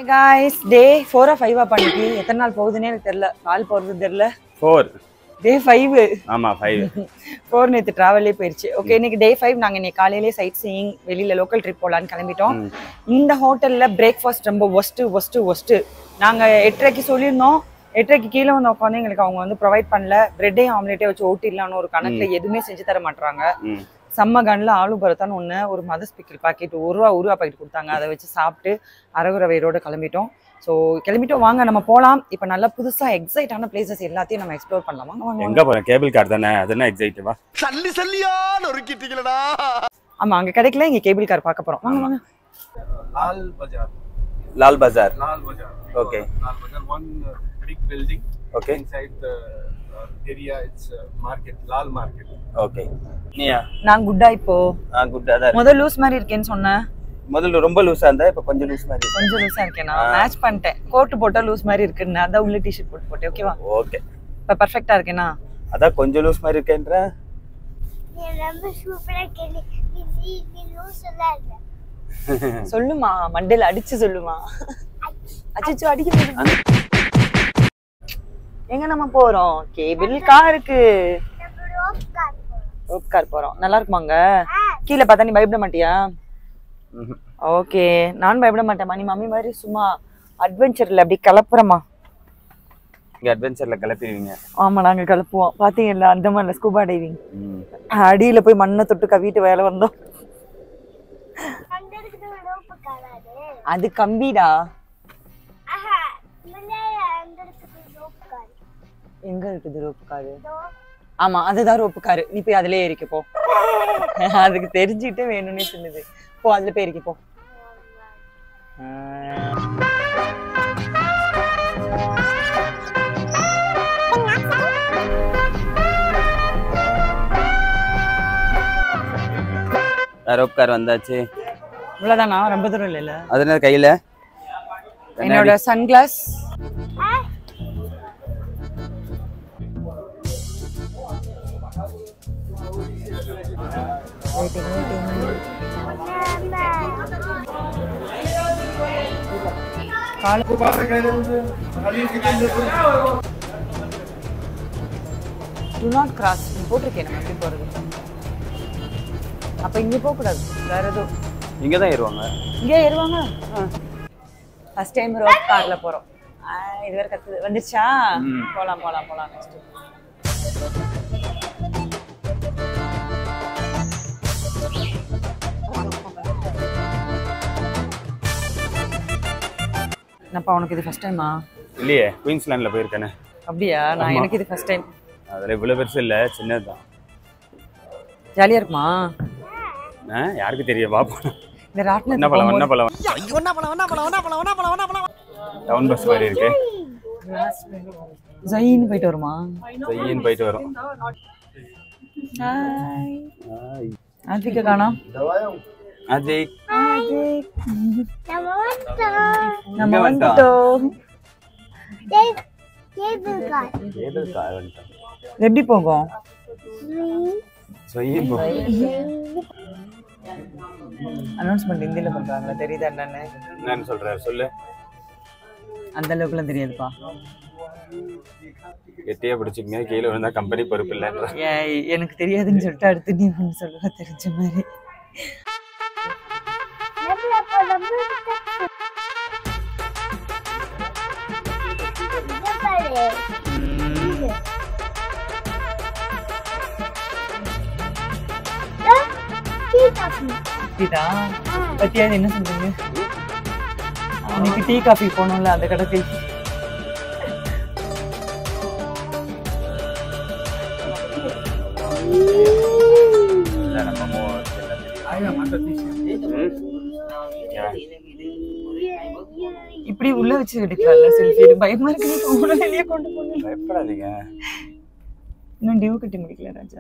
Guys டே ஃபோரா ஃபைவா பண்ணிக்கு எத்தனை நாள் போகுதுன்னே எனக்கு தெரியல நாள் போகிறது தெரியல ஃபோர் டே ஃபைவ் ஆமா ஃபைவ் ஃபோர் நேற்று ட்ராவலே போயிடுச்சு ஓகே இன்னைக்கு டே ஃபைவ் நாங்கள் இன்னைக்கு காலையிலேயே சைட் சீயிங் வெளியில் லோக்கல் ட்ரிப் போகலான்னு கிளம்பிட்டோம் இந்த ஹோட்டலில் பிரேக்ஃபாஸ்ட் ரொம்ப ஒஸ்ட்டு ஒஸ்ட்டு ஒஸ்ட்டு நாங்கள் எட்டரைக்கு சொல்லியிருந்தோம் எட்டரைக்கு கீழே வந்து உட்காந்து எங்களுக்கு அவங்க வந்து ப்ரொவைட் பண்ணல பிரெட்டே ஆம்லேட்டே வச்சு ஓட்டிடலான்னு ஒரு கணக்கில் எதுவுமே செஞ்சு தர மாட்றாங்க ம் செம்ம கன்ல ஆலு பரத்தான்னு ஒன்று ஒரு மதர் ஸ்பிக்கல் பாக்கெட் ஒரு ரூபா ஒரு ரூபா பாக்கெட் கொடுத்தாங்க அதை வச்சு சாப்பிட்டு அரகுர வயிறோட கிளம்பிட்டோம் ஸோ கிளம்பிட்டோம் வாங்க நம்ம போகலாம் இப்போ நல்லா புதுசாக எக்ஸைட்டான பிளேசஸ் எல்லாத்தையும் நம்ம எக்ஸ்ப்ளோர் பண்ணலாம் வாங்க வாங்க வாங்க. எங்க போறேன் கேபிள் கார் தானே அது என்ன எக்ஸைட்டிவா சல்லி சல்லியா நொறுக்கிட்டீங்களடா ஆமா அங்கே கிடைக்கல இங்கே கேபிள் கார் பார்க்க போகிறோம் வாங்க வாங்க Lal Bazaar. Lal Bazaar Lal Bazaar. Okay. Lal Bazaar, one uh, big building. Okay. Inside the uh, area, it's uh, market, Lal Market. Okay நீயா நான் குட்டா இப்போ ஆ குட்டா தான் இருக்கு. முதல் லூஸ் மாதிரி இருக்கேன்னு சொன்னேன் முதல்ல ரொம்ப லூஸா இருந்தா இப்ப கொஞ்சம் லூஸ் மாதிரி இருக்கு. கொஞ்சம் லூஸாக இருக்கேன் நான் மேட்ச் பண்ணிட்டேன் கோட்டு போட்டா லூஸ் மாதிரி இருக்குன்னு அதான் உள்ள டிஷர்ட் போட்டு போட்டேன் ஓகேவா ஓகே இப்போ பர்ஃபெக்டாக இருக்கேனா அதான் கொஞ்சம் லூஸ் மாதிரி இருக்கேன்ற நீ ரொம்ப சூப்பரா கேள்வி நீ நீ நீ லூசுலாம் இல்ல சொல்லுமா மண்டையில அடிச்சு சொல்லுமா அச்சோ அடிக்க எங்க நம்ம போறோம் கேபிள் காருக்கு நம்ம ரோப் கார் போறோம் ரோப் கார் போறோம் நல்லா இருக்குமாங்க கீழே பார்த்தா நீ பயப்பட மாட்டியா ம்ஹும். ஓகே நான் பயப்பட மாட்டேன் நீ மம்மி மாதிரி சும்மா அட்வென்ச்சர்ல அப்படி கிளப்புறமா இங்க அட்வென்ச்சர்ல கிளப்பிடுவீங்க ஆமா நாங்க கிளப்புவோம் பாத்தீங்கல்ல அந்த மாதிரி ஸ்கூபா டைவிங் ம். அடியில போய் மண்ணை தொட்டு கவிட்டு வேலை வந்தோம் அங்க இருக்குது ரோப் கார் அது அது கம்பிடா ஆஹா முன்னாடி அங்க இருக்குது ரோப் கார் எங்க இருக்குது ரோப்பு காரு இதோ ஆமா அதுதான் ரோப்பு காரு நீ போய் அதுலயே ஏறிக்க போ அதுக்கு தெரிஞ்சுக்கிட்டே வேணும்னே சொன்னது போ அதுல போய் ஏறிக்க போ ரோப் கார் வந்தாச்சு இவ்வளவுதானா ரொம்ப தூரம் இல்லைல்ல அது என்ன கையில என்னோட சன்கிளாஸ் டு நாட் கிராஸ் போட்டிருக்கேன் நம்ம எப்படி போறது அப்ப இங்க போக கூடாது வேற எதுவும் இங்க தான் ஏறுவாங்க இங்கே ஏறுவாங்க ஃபர்ஸ்ட் டைம் ரோட் கார்ல போறோம் ஆ, இது வேற கத்துது வந்துருச்சா போலாம் போலாம் போலாம் நெக்ஸ்ட் என்னப்பா உனக்கு இது ஃபர்ஸ்ட் டைமா இல்லையே குயின்ஸ்லாண்ட்ல போயிருக்கேனே அப்படியா நான் எனக்கு இது ஃபர்ஸ்ட் டைம் அதுல இவ்வளவு பெருசு இல்ல சின்னதுதான் ஜாலியா இருக்குமா ஆ, யாருக்கு தெரியும் பாப்போம் இந்த ராட்டினத்துக்கு என்ன பழம் என்ன போகும்போது- பழம் டவுன் பஸ் மாதிரி இருக்கு ஜைன்னு போயிட்டு வருமா செய்யின்னு போயிட்டு வரும் ஹாய் ஆய். ஆத்விகா காணோம் அது நம்ம வந்துட்டோம் நம்ம இங்க வந்துட்டோம். வந்துட்டோம் டேய், கேபிள் கார் கேபிள் கார் வந்துட்டோம் எப்படி போகும் செய்யின் போ அனௌன்ஸ்மெண்ட் ஹிந்தியில பண்றாங்களா தெரியுதா என்னன்னு என்னன்னு சொல்ற சொல்லு அந்த அளவுக்குலாம் தெரியாதுப்பா கெட்டியா பிடிச்சிக்கங்க கீழே விழுந்தா கம்பெனி பொறுப்பு இல்லைன்ற ஏய், எனக்கு தெரியாதுன்னு சொல்லிட்டு அடுத்து நீ ஒன்று சொல்லுவ தெரிஞ்ச மாதிரி நம்ம அப்போ நம்ம இங்க பாரு. இதோ, டீ காஃபி. இதா பத்தியாவது என்ன சொல்றீங்க அன்னைக்கு டீ காஃபி போனோம்ல அந்த கடை டீ இல்ல, நம்ம மோ- எல்லாம் தெரியும். ம்? Yeah. இப்படி உள்ள வச்சு எடுக்கலாம்ல செல்ஃபி பயமா இருக்கு நீ உள்ள வெளியே கொண்டு போகணும் பயப்படாதீங்க இன்னும் டியூ கட்டி முடிக்கல ராஜா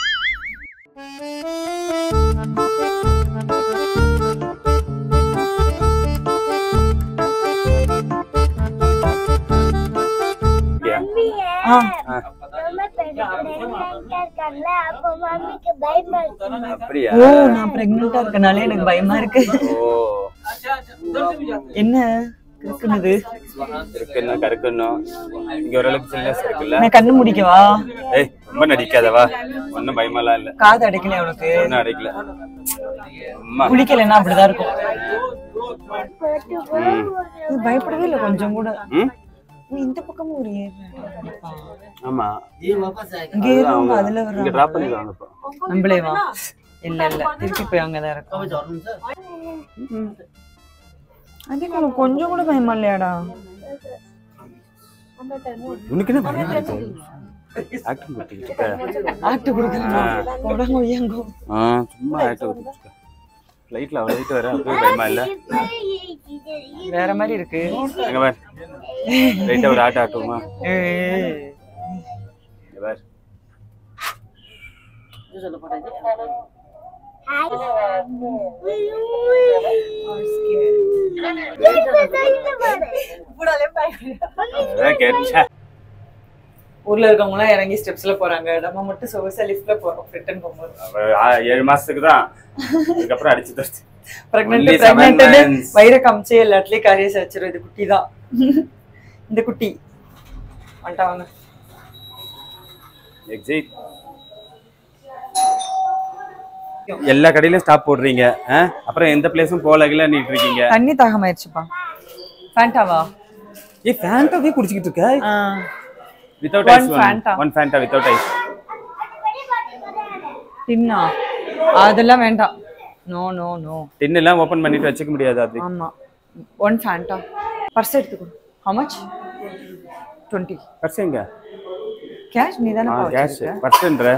Yeah. ஆ நம்ம pregnant-ஆ இருக்காங்கல்ல, அப்போ மம்மிக்கு பயமா இருக்கு. அப்படியா ஓ நான் பிரெக்னெண்டா இருக்கனாலே எனக்கு பயமா இருக்கு ஓ என்ன இருக்குனது இருக்குன்னா கருக்கணும் இங்க ஓரளவுக்கு சில்னஸ் இருக்குல்ல நான் கண்ணு முடிக்கவா ஏய் ரொம்ப நடிக்காதவா ஒன்னும் பயமெல்லாம் இல்ல காது அடைக்கல உனக்கு ஒன்னும் அடைக்கல அம்மா குளிக்கலைன்னா அப்படிதான் இருக்கும் ம். இது பயப்படவே இல்லை கொஞ்சம் கூட ம் நீ இந்த பக்கமும் ஒரு ஏறு கண்டிப்பா. ஆமா இங்க ஏறுவாங்க அதுல இங்க வர்றாங்க டிராப் பண்ணிடுவாங்க இப்போ நம்மளே வா இல்ல இல்ல திருப்பி போய் அங்கதான் இருக்கும் அதே உனக்கு கொஞ்சம் கூட பயமா இல்லையாடா உனக்கு என்ன பயமா இருக்கு ஆக்டிங் பண்ணிட்டு இருக்க ஆட்டு கொடுக்கலாம் உடம்பு ஒய்யாங்கோ ஆ சும்மா ஆக்டிங் பண்ணிட்டு இருக்க ஃப்ளைட்ல அவ்வளோ வெயிட் வர அப்பவே பயமா இல்ல வேற மாதிரி இருக்கு எங்க பார் லைட்டா ஒரு ஆட்ட ஆட்டுவோமா ஏய். இங்க பார் அதான் கேட்டேன் ஊர்ல இருக்கவங்க எல்லாம் இறங்கி ஸ்டெப்ஸ்ல போறாங்க நம்ம மட்டும் சொகுசா லிஃப்ட்ல போறோம் ரிட்டர்ன் போகும்போது அவ ஆ- ஏழு மாசத்துக்கு தான் அதுக்கப்புறம் அடிச்சு தருச்சு pregnant Only seven pregnant months. வயிற காமிச்சு எல்லாத்துலயும் காரியஸ் வச்சிரும் இது குட்டி தான் இந்த குட்டி வந்துட்டாங்க எக்ஸிட் எல்லா கடையிலயும் ஸ்டாப் போடுறீங்க ஆ? அப்புறம் எந்த பிளேஸும் போலகல நீட்டு இருக்கீங்க தண்ணி தாகமாயிருச்சுப்பா ஃபேண்டாவா ஏ ஃபேண்டாவே குடிச்சிட்டு இருக்க without One ice Fanta. One Fanta without ice டின்னா அதெல்லாம் வேண்டாம் நோ நோ நோ டின் எல்லாம் ஓபன் பண்ணிட்டு வச்சுக்க முடியாது அது ஆமா ஒன் ஃபேண்டா பர்ஸ் எடுத்துக்கோ how much டுவெண்ட்டி பர்ஸ் எங்க கேஷ் நீ தானே கேஷ் பர்ஸ்ன்ற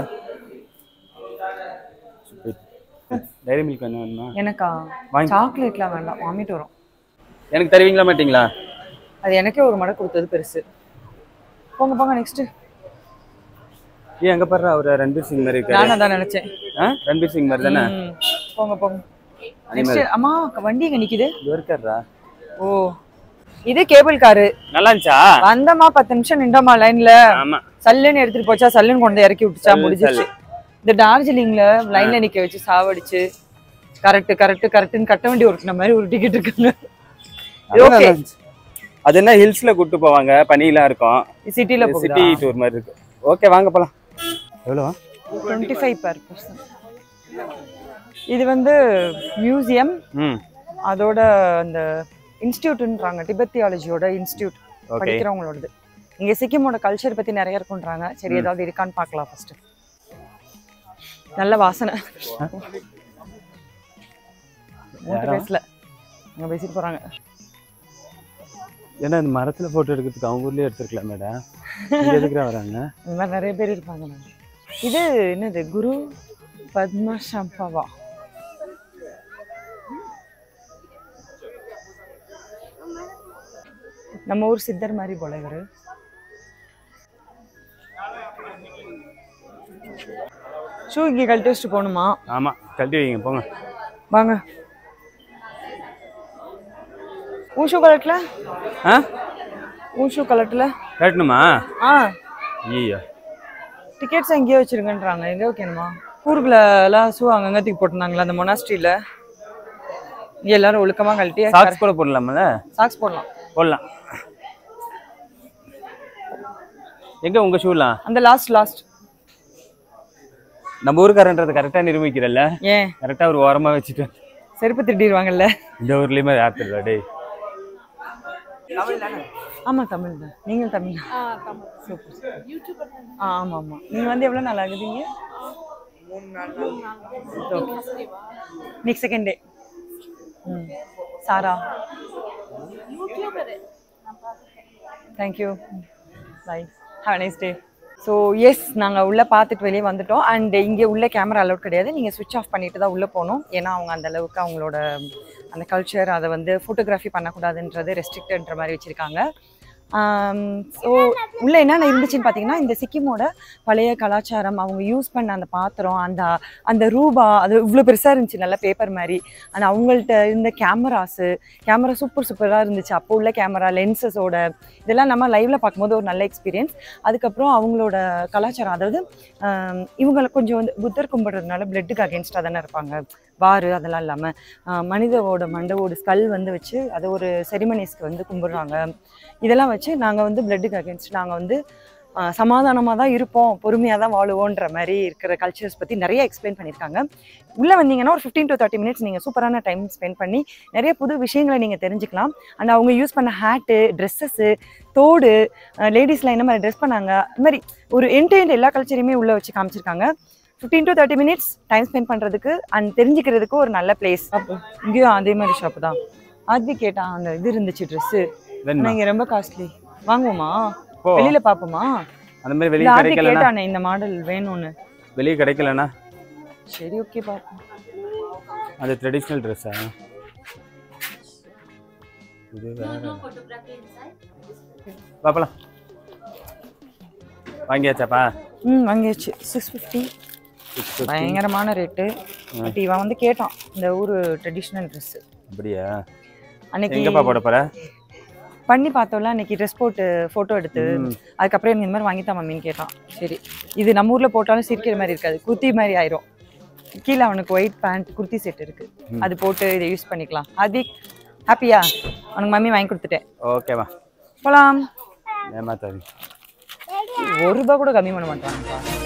டைரி மில்க் என்ன வேணுமா எனக்கா வாங்கி- சாக்லேட்லாம் வேண்டாம் வாமிட் வரும் எனக்கு தருவீங்களா மாட்டீங்களா அது எனக்கே ஒரு மடை கொடுத்தது பெருசு போங்க போங்க நெக்ஸ்ட் ஏன் அங்க பாரு அவர் ரன்பீர் சிங் மாதிரி இருக்காரு நானும் அதான் நினைச்சேன் ஆ? ரன்பீர் சிங் மாதிரி தானே ம், போங்க போங்க நெக்ஸ்ட் அம்மா வண்டி எங்க நிக்குது இது இருக்காரா ஓ இது கேபிள் காரு நல்லா இருந்துச்சா வந்தமா பத்து நிமிஷம் நின்றமா லைன்ல ஆமா சல்லுன்னு எடுத்துட்டு போச்சா சல்லுன்னு கொண்டு இறக்கி விட்டுச்சா சல்லு, முடிஞ்சிச்சு இந்த டார்ஜிலிங்ல லைன்ல நிக்க வச்சு சாவடிச்சு கரெக்ட் கரெக்ட் கரெக்ட்னு கட்ட வண்டி உருட்டின மாதிரி உருட்டிக்கிட்டு இருக்காங்க இது அது ஓகே நல்லா இருந்துச்சு. அது என்ன ஹில்ஸ்ல கூட்டு போவாங்க பனியெல்லாம் இருக்கும் சிட்டில சிட்டி போகுதா டூர் மாதிரி இருக்கு ஓகே வாங்க போலாம் எவ்வளோவா டுவெண்ட்டி ஃபைவ் பர் பர்சன் இது வந்து மியூசியம் ம் அதோட அந்த இன்ஸ்டியூட்ன்றாங்க டிபெத்தியாலஜியோட இன்ஸ்டியூட் Okay. படிக்கிறவங்களோடது இங்க சிக்கிமோட கல்ச்சர் பத்தி நிறைய இருக்குன்றாங்க சரி ஏதாவது இருக்கான்னு பார்க்கலாம் ஃபர்ஸ்ட் நல்ல வாசனை மூட்டு பேசல அங்க பேசிட்டு போறாங்க ஏன்னா இந்த மரத்துல போட்டோ எடுக்கிறதுக்கு அவங்க ஊர்லயே எடுத்துருக்கலாம் மேடம் இங்க எதுக்குறா வராங்க இந்த மாதிரி நிறைய பேர் இருப்பாங்க மேம் இது என்னது குரு பத்ம சம்பவா நம்ம ஊர் சித்தர் மாதிரி போல இவரு ஷூ இங்கே கழட்டி வச்சுட்டு போகணுமா ஆமா கழட்டி வைங்க போங்க வாங்க உன் ஷூ கலட்டல ஆ உன் ஷூ கலட்டல கட்டணுமா ஆ ஐயோ டிக்கெட்ஸ் எங்கேயோ வச்சிருக்கேன்றாங்க எங்கே வைக்கணுமா ஊருக்குள்ள எல்லாம் ஷூ அங்கங்க தூக்கி போட்டிருந்தாங்களா அந்த மொனாஸ்ட்ரியில இங்க எல்லாரும் ஒழுக்கமா கழட்டி சாக்ஸ் கூட போடலாமல சாக்ஸ் போடலாம் போடலாம் எங்க உங்க ஷூலாம் அந்த லாஸ்ட் லாஸ்ட் நம்ம ஊருக்காரன்றது கரெக்டா நிரூபிக்கிறல்ல ஏன் கரெக்டா ஒரு ஓரமா வச்சுட்டு செருப்பு திருடிடுவாங்கல்ல இந்த ஊர்லயுமே யார் தெரியுதா டேய் ஆமா தமிழ் தான் நீங்க தமிழ் சூப்பர் ஆ ஆமா ஆமா நீங்க வந்து எவ்வளவு நாள் ஆகுதுங்க நெக்ஸ்ட் செகண்ட் டே ம் சாரா thank you bye have nice day so yes நாங்கள் உள்ளே பார்த்துட்டு வெளியே வந்துட்டோம் அண்ட் இங்கே உள்ள கேமரா அலௌட் கிடையாது நீங்கள் சுவிட்ச் ஆஃப் பண்ணிட்டு தான் உள்ளே போகணும் ஏன்னா அவங்க அந்த அளவுக்கு அவங்களோட அந்த கல்ச்சர் அதை வந்து ஃபோட்டோகிராஃபி பண்ணக்கூடாதுன்றது ரெஸ்ட்ரிக்டன்ற மாதிரி வச்சுருக்காங்க ஸோ உள்ளே என்னென்ன இருந்துச்சுன்னு பார்த்தீங்கன்னா இந்த சிக்கிமோட பழைய கலாச்சாரம் அவங்க யூஸ் பண்ண அந்த பாத்திரம் அந்த அந்த ரூபா அது இவ்வளோ பெருசாக இருந்துச்சு நல்ல பேப்பர் மாதிரி ஆனால் அவங்கள்ட்ட இருந்த கேமராஸு கேமரா சூப்பர் சூப்பராக இருந்துச்சு அப்போ உள்ள கேமரா லென்சஸோட இதெல்லாம் நம்ம லைவ்ல பார்க்கும்போது ஒரு நல்ல எக்ஸ்பீரியன்ஸ் அதுக்கப்புறம் அவங்களோட கலாச்சாரம் அதாவது ஆம், இவங்களை கொஞ்சம் வந்து புத்தர் கும்பிடுறதுனால பிளட்டுக்கு அகேன்ஸ்டாக தானே இருப்பாங்க வாரு அதெல்லாம் இல்லாமல் மனிதவோட மண்டவோட ஸ்கல் வந்து வச்சு அதை ஒரு செரிமனிஸ்க்கு வந்து கும்பிடுறாங்க இதெல்லாம் வச்சு நாங்கள் வந்து பிளட்டுக்கு அகேன்ஸ்ட் நாங்கள் வந்து சமாதானமாக தான் இருப்போம் பொறுமையாக தான் வாழுவோன்ற மாதிரி இருக்கிற கல்ச்சர்ஸ் பற்றி நிறைய எக்ஸ்பிளைன் பண்ணியிருக்காங்க உள்ளே வந்தீங்கன்னா ஒரு ஃபிஃப்டீன் டு தேர்ட்டி மினிட்ஸ் நீங்கள் சூப்பரான டைம் ஸ்பெண்ட் பண்ணி நிறைய புது விஷயங்களை நீங்கள் தெரிஞ்சுக்கலாம் அண்ட் அவங்க யூஸ் பண்ண ஹேட்டு ட்ரெஸ்ஸஸ்ஸு தோடு லேடிஸ்லாம் என்ன மாதிரி ட்ரெஸ் பண்ணாங்க இந்த மாதிரி ஒரு என்டையர் எல்லா கல்ச்சரையுமே உள்ளே வச்சு காமிச்சிருக்காங்க fifteen to thirty minutes time spend பண்ணுறதுக்கு அண்ட் தெரிஞ்சுக்கிறதுக்கு ஒரு நல்ல பிளேஸ் அப்போ இங்கேயும் அதே மாதிரி ஷாப்பு தான் அது கேட்டான் அந்த இது இருந்துச்சு ட்ரெஸ்ஸு வேணுமா இங்கே ரொம்ப காஸ்ட்லி வாங்குவோமா போ வெளியில பாப்போமா அந்த மாதிரி இல்ல வெளியே ஆதி கிடைக்கலனா கேட்டானே இந்த மாடல் வேணும்னு வெளியே கிடைக்கலனா சரி ஓகே பாப்போம் அது ட்ரெடிஷ்னல் ட்ரெஸ்ஸா இது வேற பாப்பலாம் வாங்கியாச்சாப்பா ம் வாங்கியாச்சு சிக்ஸ் ஃபிஃப்டி பயங்கரமான ரேட்டு பட் இவன் வந்து கேட்டான் இந்த ஊர் ட்ரெடிஷ்னல் ட்ரெஸ் அப்படியா அன்னைக்கு எங்கப்பா போட போற பண்ணி பார்த்தோம்ல அன்னைக்கு ட்ரெஸ் போட்டு ஃபோட்டோ எடுத்து அதுக்கப்புறம் எனக்கு இந்த மாதிரி வாங்கித்தான் மம்மின்னு கேட்டான் சரி இது நம்ம ஊர்ல போட்டாலும் சிரிக்கிற மாதிரி இருக்காது குர்த்தி மாதிரி ஆயிரும் கீழே அவனுக்கு ஒயிட் பேண்ட் குர்த்தி செட் இருக்கு அது போட்டு இதை யூஸ் பண்ணிக்கலாம் அது ஹாப்பியா அவனுக்கு மம்மி வாங்கி கொடுத்துட்டேன் ஓகேவா போலாம் ஏமாத்தாது ஒரு ரூபா கூட கம்மி பண்ண மாட்டாங்க